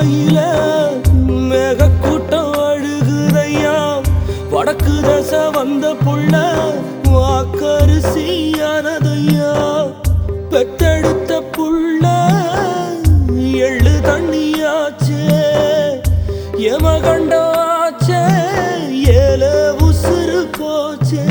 பார்க்கையில மேகக்கூட்டம் அழுகுதையா வடக்கு தசை வந்த புள்ள வாக்கரிசியானதையா பெத்தெடுத்த புள்ள எள்ளு தண்ணியாச்சே எமகண்டாச்சே ஏல உசுறு போச்சே